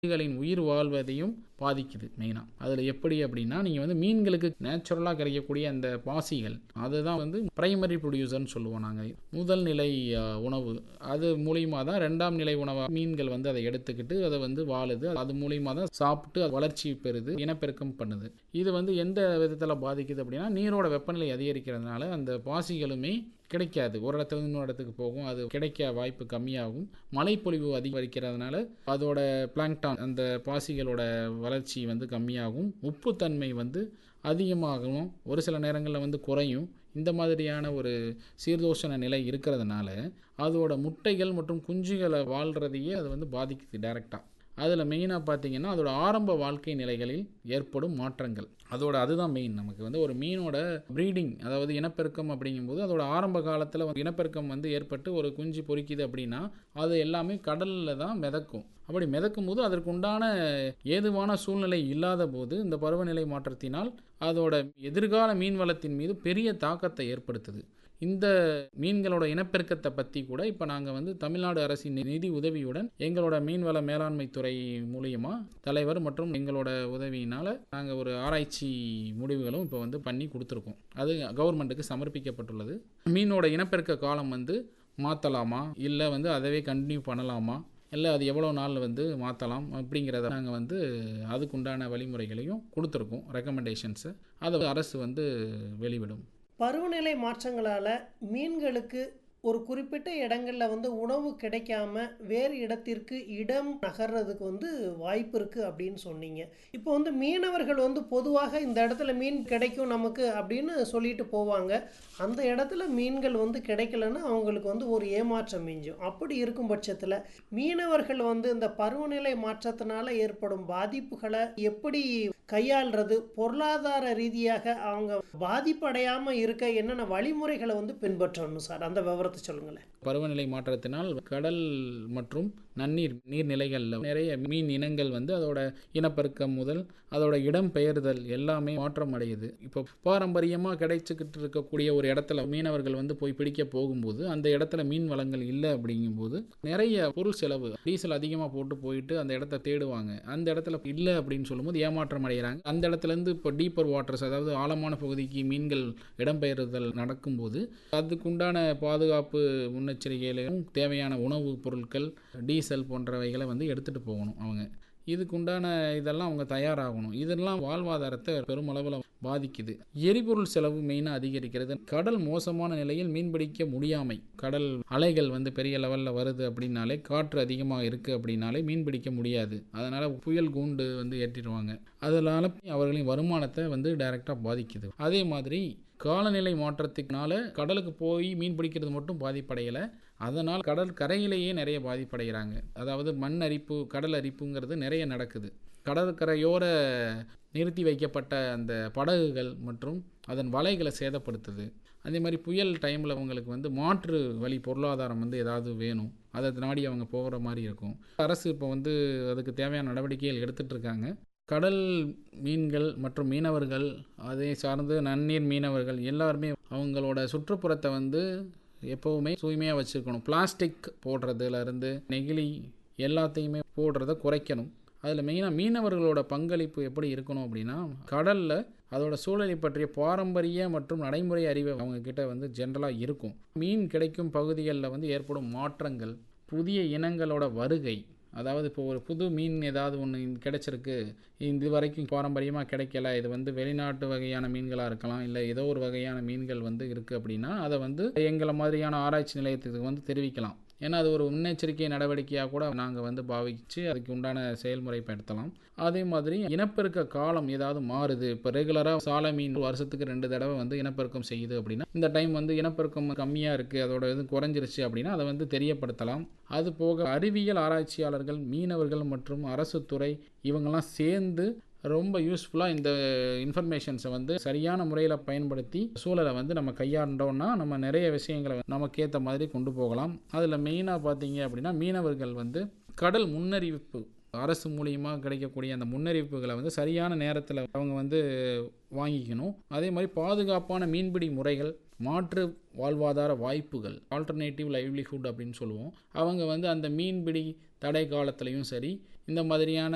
மீன்களின் உயிர் வாழ்வதையும் பாதிக்குது மெயினாக அதில் எப்படி அப்படின்னா நீங்கள் வந்து மீன்களுக்கு நேச்சுரலாக கிடைக்கக்கூடிய அந்த பாசிகள் அதுதான் வந்து பிரைமரி ப்ரொடியூசர்னு சொல்லுவோம் நாங்கள் முதல் நிலை அஹ், உணவு அது மூலியமாக தான் ரெண்டாம் நிலை உணவாக மீன்கள் வந்து அதை எடுத்துக்கிட்டு அதை வந்து வாழுது அது மூலியமாக தான் சாப்பிட்டு அது வளர்ச்சி பெறுது இனப்பெருக்கம் பண்ணுது இது வந்து எந்த விதத்தில் பாதிக்குது அப்படின்னா நீரோட வெப்பநிலை அதிகரிக்கிறதுனால அந்த பாசிகளுமே கிடைக்காது ஒரு இடத்துல இருந்து இன்னொரு இடத்துக்கு போகும் அது கிடைக்க வாய்ப்பு கம்மியாகும் மழைப்பொழிவு அதிகரிக்கிறதுனால அதோட பிளாங்டான் அந்த பாசிகளோட வளர்ச்சி வந்து கம்மியாகும் உப்புத்தன்மை வந்து அதிகமாகவும் ஒரு சில நேரங்களில் வந்து குறையும் இந்த மாதிரியான ஒரு சீர்தோஷண நிலை இருக்கிறதுனால அதோட முட்டைகள் மற்றும் குஞ்சுகளை வாழ்கிறதையே அது வந்து பாதிக்குது டைரெக்டாக அதில் மெயினாக பார்த்தீங்கன்னா அதோட ஆரம்ப வாழ்க்கை நிலைகளில் ஏற்படும் மாற்றங்கள் அதோட அதுதான் மெயின் நமக்கு வந்து ஒரு மீனோட ப்ரீடிங் அதாவது இனப்பெருக்கம் அப்படிங்கும்போது அதோட ஆரம்ப காலத்தில் இனப்பெருக்கம் வந்து ஏற்பட்டு ஒரு குஞ்சு பொரிக்குது அப்படின்னா அது எல்லாமே கடலில் தான் மிதக்கும் அப்படி மிதக்கும் போது அதற்கு உண்டான ஏதுவான சூழ்நிலை இல்லாத போது இந்த பருவநிலை மாற்றத்தினால் அதோட எதிர்கால மீன் வளத்தின் மீது பெரிய தாக்கத்தை ஏற்படுத்துது இந்த மீன்களோட இனப்பெருக்கத்தை பற்றி கூட இப்போ நாங்கள் வந்து தமிழ்நாடு அரசின் நிதி உதவியுடன் எங்களோட மீன்வள மேலாண்மை துறை மூலியமாக தலைவர் மற்றும் எங்களோட உதவியினால் நாங்கள் ஒரு ஆராய்ச்சி முடிவுகளும் இப்போ வந்து பண்ணி கொடுத்துருக்கோம் அது கவர்மெண்ட்டுக்கு சமர்ப்பிக்கப்பட்டுள்ளது மீனோட இனப்பெருக்க காலம் வந்து மாற்றலாமா இல்லை வந்து அதவே கண்டினியூ பண்ணலாமா இல்லை அது எவ்வளோ நாள் வந்து மாற்றலாம் அப்படிங்கிறத நாங்கள் வந்து அதுக்குண்டான வழிமுறைகளையும் கொடுத்துருக்கோம் ரெக்கமெண்டேஷன்ஸை அதை அரசு வந்து வெளிவிடும் பருவநிலை மாற்றங்களால் மீன்களுக்கு ஒரு குறிப்பிட்ட இடங்களில் வந்து உணவு கிடைக்காம வேறு இடத்திற்கு இடம் நகர்றதுக்கு வந்து வாய்ப்பு இருக்குது அப்படின்னு சொன்னீங்க இப்போ வந்து மீனவர்கள் வந்து பொதுவாக இந்த இடத்துல மீன் கிடைக்கும் நமக்கு அப்படின்னு சொல்லிட்டு போவாங்க அந்த இடத்துல மீன்கள் வந்து கிடைக்கலன்னா அவங்களுக்கு வந்து ஒரு ஏமாற்றம் மிஞ்சும் அப்படி இருக்கும் பட்சத்தில் மீனவர்கள் வந்து இந்த பருவநிலை மாற்றத்தினால ஏற்படும் பாதிப்புகளை எப்படி கையாள்றது பொருளாதார ரீதியாக அவங்க பாதிப்படையாமல் இருக்க என்னென்ன வழிமுறைகளை வந்து பின்பற்றணும் சார் அந்த விவரத்தை சொல்லுங்களேன் பருவநிலை மாற்றத்தினால் கடல் மற்றும் நன்னீர் நீர்நிலைகளில் நிறைய மீன் இனங்கள் வந்து அதோட இனப்பெருக்கம் முதல் அதோட இடம் பெயர்தல் எல்லாமே மாற்றம் அடையுது இப்போ பாரம்பரியமாக கிடைச்சிக்கிட்டு இருக்கக்கூடிய ஒரு இடத்துல மீனவர்கள் வந்து போய் பிடிக்க போகும்போது அந்த இடத்துல மீன் வளங்கள் இல்லை அப்படிங்கும்போது நிறைய பொருள் செலவு டீசல் அதிகமாக போட்டு போயிட்டு அந்த இடத்த தேடுவாங்க அந்த இடத்துல இல்லை அப்படின்னு சொல்லும்போது ஏமாற்றம் அடைகிறாங்க அந்த இடத்துலேருந்து இப்போ டீப்பர் வாட்டர்ஸ் அதாவது ஆழமான பகுதிக்கு மீன்கள் இடம்பெயர்தல் நடக்கும்போது அதுக்குண்டான பாதுகாப்பு முன்னெச்சரிக்கையிலையும் தேவையான உணவுப் பொருட்கள் டீசல் போன்றவைகளை வந்து எடுத்துகிட்டு போகணும் அவங்க இதுக்குண்டான இதெல்லாம் அவங்க தயாராகணும் இதெல்லாம் வாழ்வாதாரத்தை பெருமளவில் பாதிக்குது எரிபொருள் செலவு மெயினாக அதிகரிக்கிறது கடல் மோசமான நிலையில் மீன்பிடிக்க முடியாமை கடல் அலைகள் வந்து பெரிய லெவலில் வருது அப்படின்னாலே காற்று அதிகமாக இருக்குது அப்படின்னாலே மீன் பிடிக்க முடியாது அதனால் புயல் கூண்டு வந்து ஏற்றிடுவாங்க அதனால் அவர்களின் வருமானத்தை வந்து டைரெக்டாக பாதிக்குது அதே மாதிரி காலநிலை மாற்றத்தினால கடலுக்கு போய் மீன் பிடிக்கிறது மட்டும் பாதிப்படையலை அதனால் கடல் கரையிலேயே நிறைய பாதிப்படைகிறாங்க அதாவது மண் அரிப்பு கடல் அரிப்புங்கிறது நிறைய நடக்குது கடற்கரையோர நிறுத்தி வைக்கப்பட்ட அந்த படகுகள் மற்றும் அதன் வலைகளை சேதப்படுத்துது அதே மாதிரி புயல் டைமில் அவங்களுக்கு வந்து மாற்று வழி பொருளாதாரம் வந்து ஏதாவது வேணும் அதை நாடி அவங்க போகிற மாதிரி இருக்கும் அரசு இப்போ வந்து அதுக்கு தேவையான நடவடிக்கைகள் எடுத்துகிட்டு இருக்காங்க கடல் மீன்கள் மற்றும் மீனவர்கள் அதை சார்ந்து நன்னீர் மீனவர்கள் எல்லாருமே அவங்களோட சுற்றுப்புறத்தை வந்து எப்போவுமே தூய்மையாக வச்சுருக்கணும் பிளாஸ்டிக் போடுறதுலேருந்து நெகிழி எல்லாத்தையுமே போடுறத குறைக்கணும் அதில் மெயினாக மீனவர்களோட பங்களிப்பு எப்படி இருக்கணும் அப்படின்னா கடலில் அதோட சூழலை பற்றிய பாரம்பரிய மற்றும் நடைமுறை அறிவு அவங்க கிட்ட வந்து ஜென்ரலாக இருக்கும் மீன் கிடைக்கும் பகுதிகளில் வந்து ஏற்படும் மாற்றங்கள் புதிய இனங்களோட வருகை அதாவது இப்போ ஒரு புது மீன் ஏதாவது ஒன்று கிடைச்சிருக்கு இது வரைக்கும் பாரம்பரியமாக கிடைக்கல இது வந்து வெளிநாட்டு வகையான மீன்களாக இருக்கலாம் இல்லை ஏதோ ஒரு வகையான மீன்கள் வந்து இருக்குது அப்படின்னா அதை வந்து எங்களை மாதிரியான ஆராய்ச்சி நிலையத்துக்கு வந்து தெரிவிக்கலாம் ஏன்னா அது ஒரு முன்னெச்சரிக்கை நடவடிக்கையாக கூட நாங்கள் வந்து பாவிச்சு அதுக்கு உண்டான செயல்முறைப்படுத்தலாம் அதே மாதிரி இனப்பெருக்க காலம் ஏதாவது மாறுது இப்போ ரெகுலராக சாலை மீன் வருஷத்துக்கு ரெண்டு தடவை வந்து இனப்பெருக்கம் செய்யுது அப்படின்னா இந்த டைம் வந்து இனப்பெருக்கம் கம்மியாக இருக்குது அதோட இது குறைஞ்சிருச்சு அப்படின்னா அதை வந்து தெரியப்படுத்தலாம் அது போக அறிவியல் ஆராய்ச்சியாளர்கள் மீனவர்கள் மற்றும் அரசு துறை இவங்கெல்லாம் சேர்ந்து ரொம்ப யூஸ்ஃபுல்லாக இந்த இன்ஃபர்மேஷன்ஸை வந்து சரியான முறையில் பயன்படுத்தி சூழலை வந்து நம்ம கையாண்டோம்னா நம்ம நிறைய விஷயங்களை நமக்கேற்ற மாதிரி கொண்டு போகலாம் அதில் மெயினாக பார்த்தீங்க அப்படின்னா மீனவர்கள் வந்து கடல் முன்னறிவிப்பு அரசு மூலியமாக கிடைக்கக்கூடிய அந்த முன்னறிவிப்புகளை வந்து சரியான நேரத்தில் அவங்க வந்து வாங்கிக்கணும் அதே மாதிரி பாதுகாப்பான மீன்பிடி முறைகள் மாற்று வாழ்வாதார வாய்ப்புகள் ஆல்டர்னேட்டிவ் லைவ்லிஹுட் அப்படின்னு சொல்லுவோம் அவங்க வந்து அந்த மீன்பிடி தடை காலத்துலேயும் சரி இந்த மாதிரியான